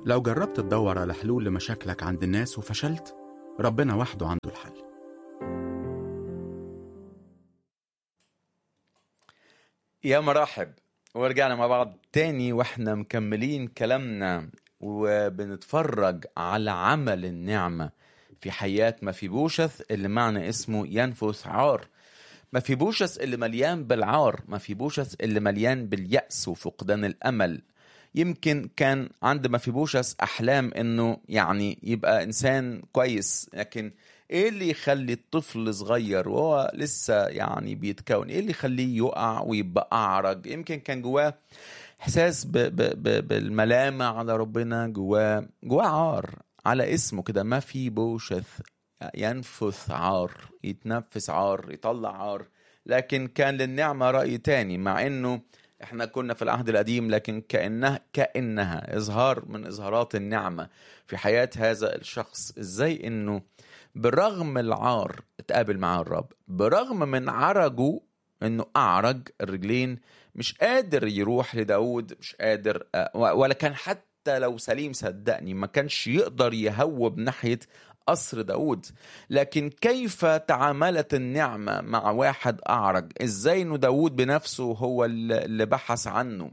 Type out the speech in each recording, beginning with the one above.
لو جربت تدور على حلول لمشاكلك عند الناس وفشلت ربنا وحده عنده الحل يا مرحب ورجعنا مع بعض تاني واحنا مكملين كلامنا وبنتفرج على عمل النعمة في حياة مفيبوشث اللي معنى اسمه ينفث عار مفيبوشث اللي مليان بالعار مفيبوشث اللي مليان باليأس وفقدان الأمل يمكن كان عند مفيبوشث أحلام إنه يعني يبقى إنسان كويس لكن ايه اللي يخلي الطفل صغير وهو لسه يعني بيتكون ايه اللي يخليه يقع ويبقى اعرج يمكن كان جواه احساس ب ب ب بالملامه على ربنا جواه جواه عار على اسمه كده ما في بوشث ينفث عار يتنفس عار يطلع عار لكن كان للنعمة رأي تاني مع انه احنا كنا في العهد القديم لكن كأنها كأنها إظهار من إظهارات النعمة في حياة هذا الشخص ازاي انه برغم العار اتقابل معاه الرب برغم من عرجه انه اعرج الرجلين مش قادر يروح لداود مش قادر ولا كان حتى لو سليم صدقني ما كانش يقدر يهوب ناحية قصر داود لكن كيف تعاملت النعمة مع واحد أعرج إزاي إنه داود بنفسه هو اللي بحث عنه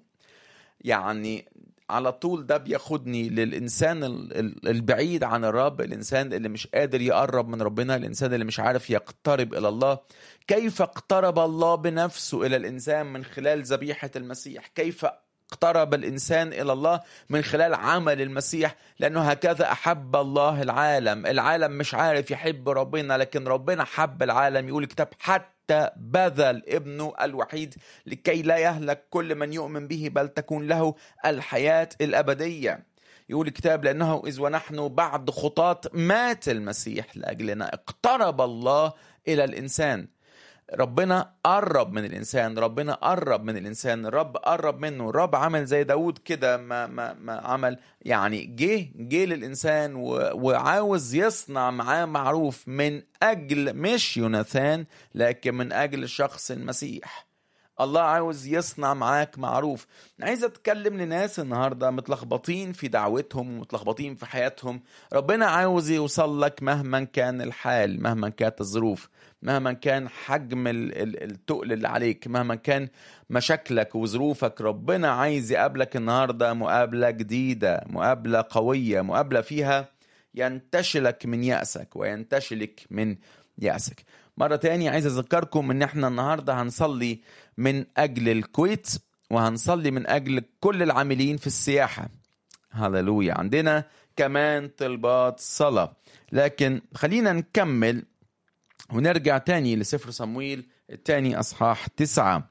يعني على طول ده بياخدني للإنسان البعيد عن الرب الإنسان اللي مش قادر يقرب من ربنا الإنسان اللي مش عارف يقترب إلى الله كيف اقترب الله بنفسه إلى الإنسان من خلال ذبيحة المسيح كيف اقترب الانسان الى الله من خلال عمل المسيح لانه هكذا احب الله العالم العالم مش عارف يحب ربنا لكن ربنا حب العالم يقول الكتاب حتى بذل ابنه الوحيد لكي لا يهلك كل من يؤمن به بل تكون له الحياه الابديه يقول الكتاب لانه اذ ونحن بعد خطاة مات المسيح لاجلنا اقترب الله الى الانسان ربنا قرب من الانسان ربنا قرب من الانسان الرب قرب منه الرب عمل زي داود كده ما, ما, ما عمل يعني جه جه للانسان و... وعاوز يصنع معاه معروف من اجل مش يوناثان لكن من اجل شخص المسيح الله عاوز يصنع معاك معروف عايز اتكلم لناس النهارده متلخبطين في دعوتهم ومتلخبطين في حياتهم ربنا عاوز يوصل لك مهما كان الحال مهما كانت الظروف مهما كان حجم التقل اللي عليك مهما كان مشاكلك وظروفك ربنا عايز يقابلك النهارده مقابله جديده مقابله قويه مقابله فيها ينتشلك من يأسك وينتشلك من يأسك مرة تاني عايز أذكركم إن إحنا النهاردة هنصلي من أجل الكويت وهنصلي من أجل كل العاملين في السياحة هللويا عندنا كمان طلبات صلاة لكن خلينا نكمل ونرجع تاني لسفر صمويل التاني أصحاح تسعة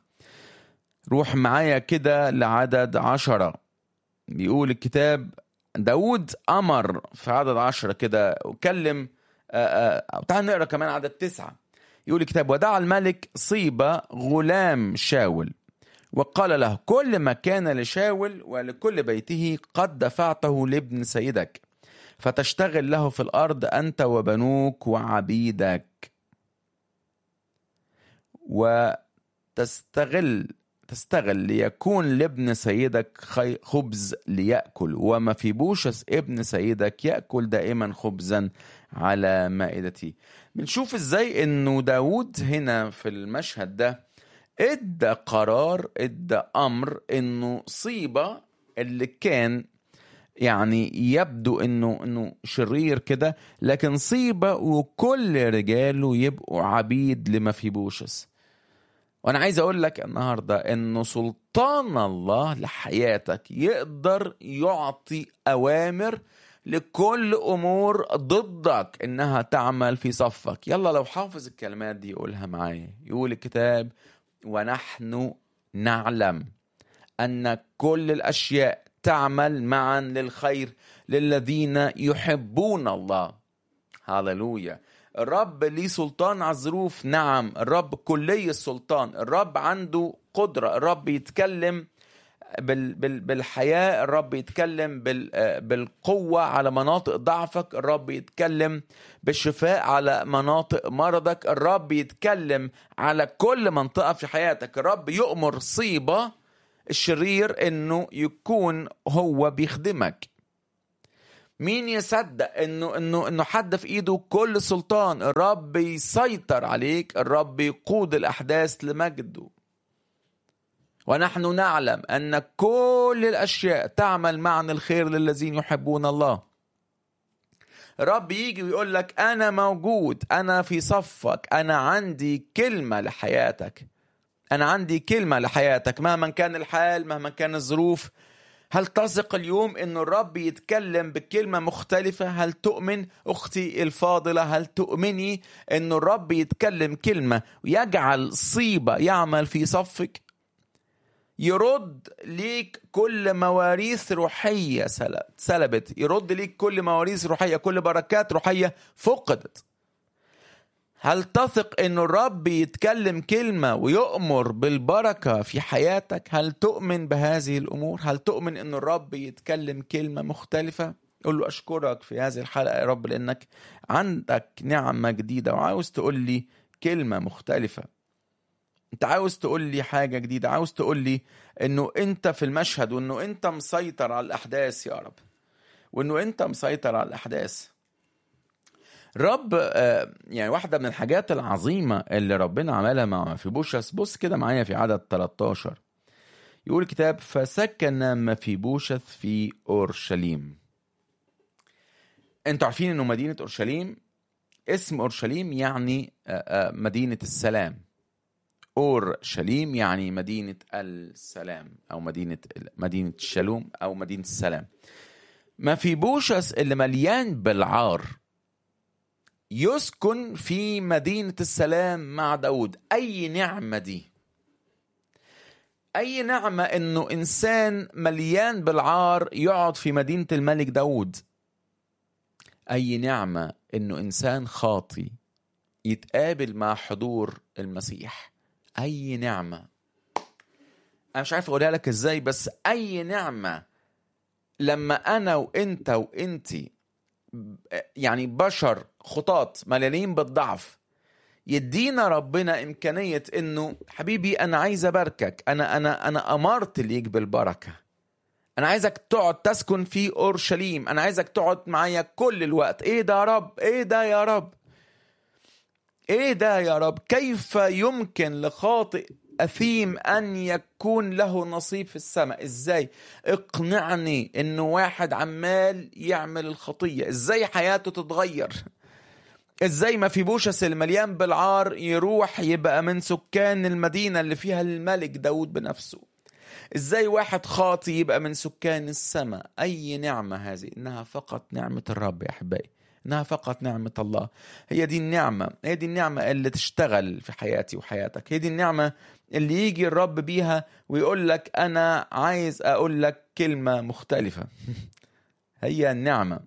روح معايا كده لعدد عشرة بيقول الكتاب داود أمر في عدد عشرة كده وكلم تعال نقرا كمان عدد تسعة يقول الكتاب ودعا الملك صيبة غلام شاول وقال له كل ما كان لشاول ولكل بيته قد دفعته لابن سيدك فتشتغل له في الأرض أنت وبنوك وعبيدك وتستغل تستغل ليكون لابن سيدك خبز ليأكل وما في بوشس ابن سيدك يأكل دائما خبزا على مائدتي بنشوف ازاي انه داود هنا في المشهد ده ادى قرار ادى امر انه صيبة اللي كان يعني يبدو انه انه شرير كده لكن صيبة وكل رجاله يبقوا عبيد لما في بوشس وانا عايز اقول لك النهارده انه سلطان الله لحياتك يقدر يعطي اوامر لكل امور ضدك انها تعمل في صفك يلا لو حافظ الكلمات دي يقولها معايا يقول الكتاب ونحن نعلم ان كل الاشياء تعمل معا للخير للذين يحبون الله هللويا الرب ليه سلطان على الظروف نعم الرب كلي السلطان الرب عنده قدرة الرب يتكلم بال بال بالحياة الرب يتكلم بال بالقوة على مناطق ضعفك الرب يتكلم بالشفاء على مناطق مرضك الرب يتكلم على كل منطقة في حياتك الرب يؤمر صيبة الشرير انه يكون هو بيخدمك مين يصدق انه انه انه حد في ايده كل سلطان الرب يسيطر عليك الرب يقود الاحداث لمجده ونحن نعلم ان كل الاشياء تعمل معنا الخير للذين يحبون الله الرب يجي ويقول لك انا موجود انا في صفك انا عندي كلمه لحياتك انا عندي كلمه لحياتك مهما كان الحال مهما كان الظروف هل تثق اليوم ان الرب يتكلم بكلمه مختلفه هل تؤمن اختي الفاضله هل تؤمني ان الرب يتكلم كلمه ويجعل صيبه يعمل في صفك يرد ليك كل مواريث روحيه سلبت يرد ليك كل مواريث روحيه كل بركات روحيه فقدت هل تثق ان الرب يتكلم كلمه ويؤمر بالبركه في حياتك هل تؤمن بهذه الامور هل تؤمن ان الرب يتكلم كلمه مختلفه قول له اشكرك في هذه الحلقه يا رب لانك عندك نعمه جديده وعاوز تقول لي كلمه مختلفه انت عاوز تقول لي حاجه جديده عاوز تقول لي انه انت في المشهد وانه انت مسيطر على الاحداث يا رب وانه انت مسيطر على الاحداث رب يعني واحدة من الحاجات العظيمة اللي ربنا عملها مع مفيبوشث بص كده معايا في عدد 13 يقول الكتاب فسكن مفيبوشث في أورشليم انتوا عارفين انه مدينة أورشليم اسم أورشليم يعني مدينة السلام أورشليم يعني مدينة السلام أو مدينة مدينة الشالوم أو مدينة السلام مفيبوشث اللي مليان بالعار يسكن في مدينة السلام مع داود أي نعمة دي أي نعمة أنه إنسان مليان بالعار يقعد في مدينة الملك داود أي نعمة أنه إنسان خاطي يتقابل مع حضور المسيح أي نعمة أنا مش عارف أقولها لك إزاي بس أي نعمة لما أنا وإنت وإنتي يعني بشر خطاط مليانين بالضعف يدينا ربنا امكانيه انه حبيبي انا عايز اباركك انا انا انا امرت ليك بالبركه انا عايزك تقعد تسكن في اورشليم انا عايزك تقعد معايا كل الوقت ايه ده يا رب ايه ده يا رب ايه ده يا رب كيف يمكن لخاطئ أثيم أن يكون له نصيب في السماء إزاي اقنعني أنه واحد عمال يعمل الخطية إزاي حياته تتغير إزاي ما في بوشس المليان بالعار يروح يبقى من سكان المدينة اللي فيها الملك داود بنفسه إزاي واحد خاطي يبقى من سكان السماء أي نعمة هذه إنها فقط نعمة الرب يا أحبائي انها فقط نعمه الله هي دي النعمه هي دي النعمه اللي تشتغل في حياتي وحياتك هي دي النعمه اللي يجي الرب بيها ويقول لك انا عايز اقول لك كلمه مختلفه هي النعمه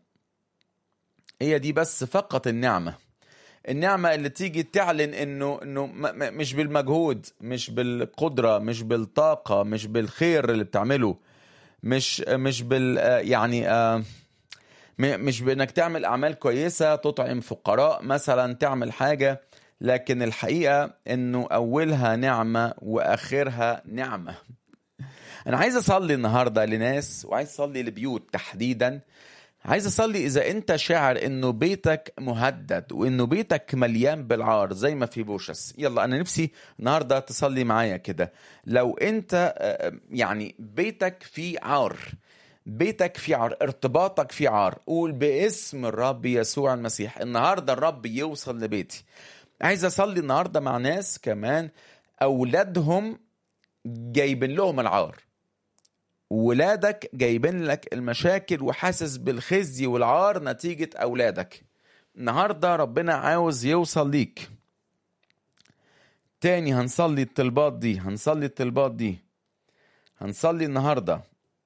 هي دي بس فقط النعمه النعمه اللي تيجي تعلن انه انه مش بالمجهود مش بالقدره مش بالطاقه مش بالخير اللي بتعمله مش مش بال يعني آه مش بانك تعمل اعمال كويسه تطعم فقراء مثلا تعمل حاجه لكن الحقيقه انه اولها نعمه واخرها نعمه انا عايز اصلي النهارده لناس وعايز اصلي لبيوت تحديدا عايز اصلي اذا انت شاعر انه بيتك مهدد وانه بيتك مليان بالعار زي ما في بوشس يلا انا نفسي النهارده تصلي معايا كده لو انت يعني بيتك فيه عار بيتك في عار ارتباطك في عار قول باسم الرب يسوع المسيح النهارده الرب يوصل لبيتي عايز اصلي النهارده مع ناس كمان اولادهم جايبين لهم العار ولادك جايبين لك المشاكل وحاسس بالخزي والعار نتيجة أولادك النهاردة ربنا عاوز يوصل ليك تاني هنصلي الطلبات دي هنصلي الطلبات دي هنصلي النهارده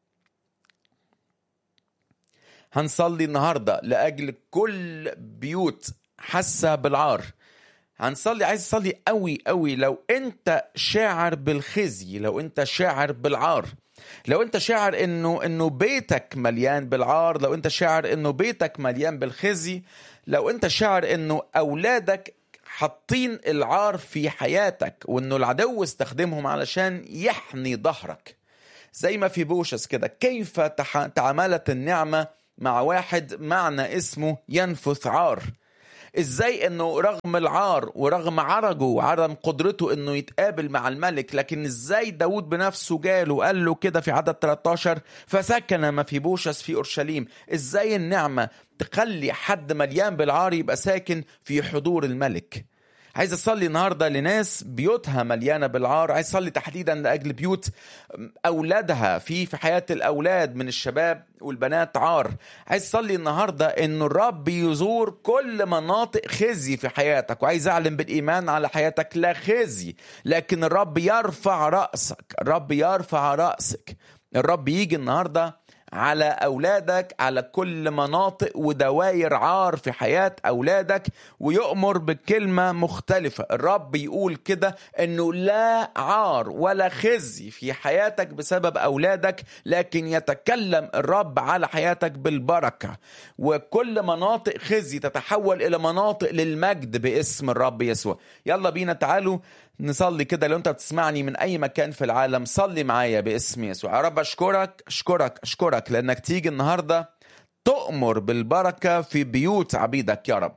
هنصلي النهارده لاجل كل بيوت حاسه بالعار هنصلي عايز تصلي قوي قوي لو انت شاعر بالخزي لو انت شاعر بالعار لو انت شاعر انه انه بيتك مليان بالعار لو انت شاعر انه بيتك مليان بالخزي لو انت شاعر انه اولادك حاطين العار في حياتك وانه العدو استخدمهم علشان يحني ظهرك زي ما في بوشس كده كيف تعاملت النعمه مع واحد معنى اسمه ينفث عار ازاي انه رغم العار ورغم عرجه وعدم قدرته انه يتقابل مع الملك لكن ازاي داود بنفسه جاله وقال له كده في عدد 13 فسكن مفيبوشس في اورشليم ازاي النعمه تخلي حد مليان بالعار يبقى ساكن في حضور الملك عايز اصلي النهارده لناس بيوتها مليانه بالعار عايز اصلي تحديدا لاجل بيوت اولادها في في حياه الاولاد من الشباب والبنات عار عايز اصلي النهارده انه الرب يزور كل مناطق خزي في حياتك وعايز اعلن بالايمان على حياتك لا خزي لكن الرب يرفع راسك الرب يرفع راسك الرب يجي النهارده على أولادك على كل مناطق ودوائر عار في حياة أولادك ويؤمر بكلمة مختلفة الرب يقول كده أنه لا عار ولا خزي في حياتك بسبب أولادك لكن يتكلم الرب على حياتك بالبركة وكل مناطق خزي تتحول إلى مناطق للمجد باسم الرب يسوع يلا بينا تعالوا نصلي كده لو انت بتسمعني من اي مكان في العالم صلي معايا باسم يسوع يا رب اشكرك اشكرك اشكرك لانك تيجي النهارده تؤمر بالبركه في بيوت عبيدك يا رب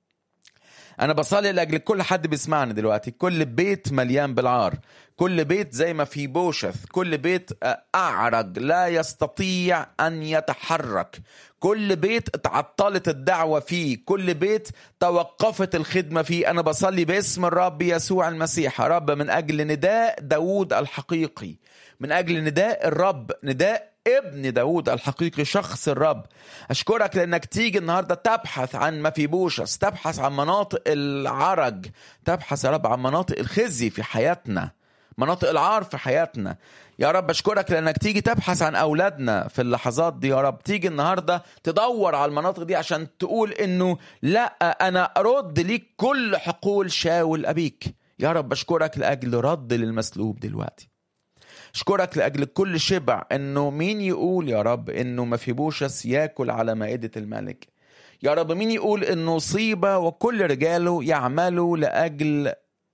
انا بصلي لاجل كل حد بيسمعني دلوقتي كل بيت مليان بالعار كل بيت زي ما في بوشث كل بيت اعرج لا يستطيع ان يتحرك كل بيت اتعطلت الدعوة فيه كل بيت توقفت الخدمة فيه أنا بصلي باسم الرب يسوع المسيح يا رب من أجل نداء داود الحقيقي من أجل نداء الرب نداء ابن داود الحقيقي شخص الرب أشكرك لأنك تيجي النهاردة تبحث عن ما في بوشس تبحث عن مناطق العرج تبحث يا رب عن مناطق الخزي في حياتنا مناطق العار في حياتنا يا رب اشكرك لانك تيجي تبحث عن اولادنا في اللحظات دي يا رب تيجي النهارده تدور على المناطق دي عشان تقول انه لا انا ارد ليك كل حقول شاول ابيك يا رب اشكرك لاجل رد للمسلوب دلوقتي اشكرك لاجل كل شبع انه مين يقول يا رب انه ما في بوشس ياكل على مائده الملك يا رب مين يقول انه صيبه وكل رجاله يعملوا لاجل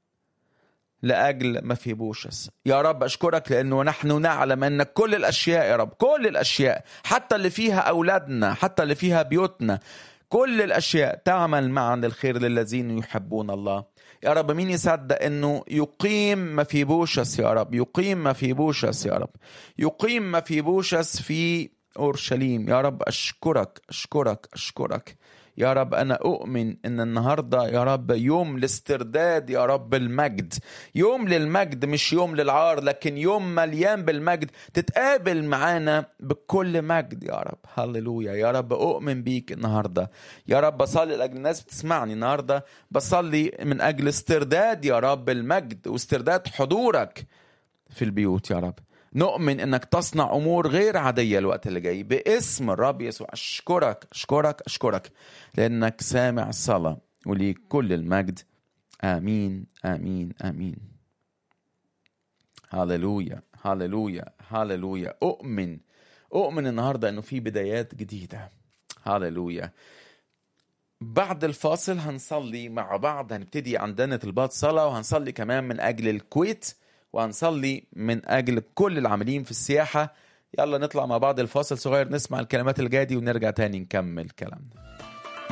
لاجل ما في بوشس يا رب اشكرك لانه نحن نعلم ان كل الاشياء يا رب كل الاشياء حتى اللي فيها اولادنا حتى اللي فيها بيوتنا كل الاشياء تعمل معا للخير للذين يحبون الله يا رب مين يصدق انه يقيم ما في بوشس يا رب يقيم ما في بوشس يا رب يقيم ما في بوشس في اورشليم يا رب اشكرك اشكرك اشكرك يا رب أنا أؤمن إن النهاردة يا رب يوم لاسترداد يا رب المجد يوم للمجد مش يوم للعار لكن يوم مليان بالمجد تتقابل معانا بكل مجد يا رب هللويا يا رب أؤمن بيك النهاردة يا رب بصلي لأجل الناس بتسمعني النهاردة بصلي من أجل استرداد يا رب المجد واسترداد حضورك في البيوت يا رب نؤمن انك تصنع امور غير عاديه الوقت اللي جاي باسم الرب يسوع اشكرك اشكرك اشكرك لانك سامع الصلاه وليك كل المجد امين امين امين هللويا هللويا هللويا اؤمن اؤمن النهارده انه في بدايات جديده هللويا بعد الفاصل هنصلي مع بعض هنبتدي عندنا طلبات صلاه وهنصلي كمان من اجل الكويت وهنصلي من اجل كل العاملين في السياحه يلا نطلع مع بعض الفاصل صغير نسمع الكلمات الجايه دي ونرجع تاني نكمل كلامنا